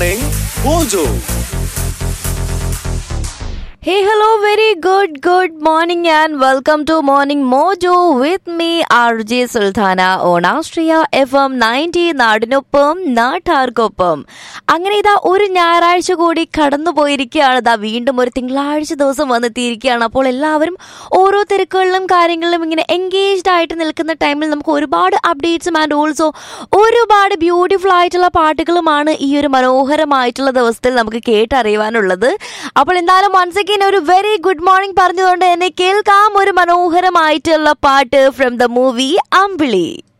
Morning Mojo. Hey, hello, very good, good morning, and welcome to Morning Mojo with me, RJ Sultana on Austria FM 90 നാടിനൊപ്പം നാട്ടാർക്കൊപ്പം അങ്ങനെ ഇതാ ഒരു ഞായറാഴ്ച കൂടി കടന്നു പോയിരിക്കുകയാണ് ഇതാ വീണ്ടും ഒരു തിങ്കളാഴ്ച ദിവസം വന്നെത്തിയിരിക്കുകയാണ് അപ്പോൾ എല്ലാവരും ഓരോ തിരക്കുകളിലും കാര്യങ്ങളിലും ഇങ്ങനെ എൻഗേജ്ഡ് ആയിട്ട് നിൽക്കുന്ന ടൈമിൽ നമുക്ക് ഒരുപാട് അപ്ഡേറ്റ്സും ആൻഡ് ഓൾസോ ഒരുപാട് ബ്യൂട്ടിഫുൾ ആയിട്ടുള്ള പാട്ടുകളുമാണ് ഈ ഒരു മനോഹരമായിട്ടുള്ള ദിവസത്തിൽ നമുക്ക് കേട്ടറിയുവാനുള്ളത് അപ്പോൾ എന്തായാലും വൺസ് അഗൈൻ ഒരു വെരി ഗുഡ് മോർണിംഗ് പറഞ്ഞുകൊണ്ട് തന്നെ കേൾക്കാം ഒരു മനോഹരമായിട്ടുള്ള പാട്ട് ഫ്രം ദ മൂവി അമ്പിളി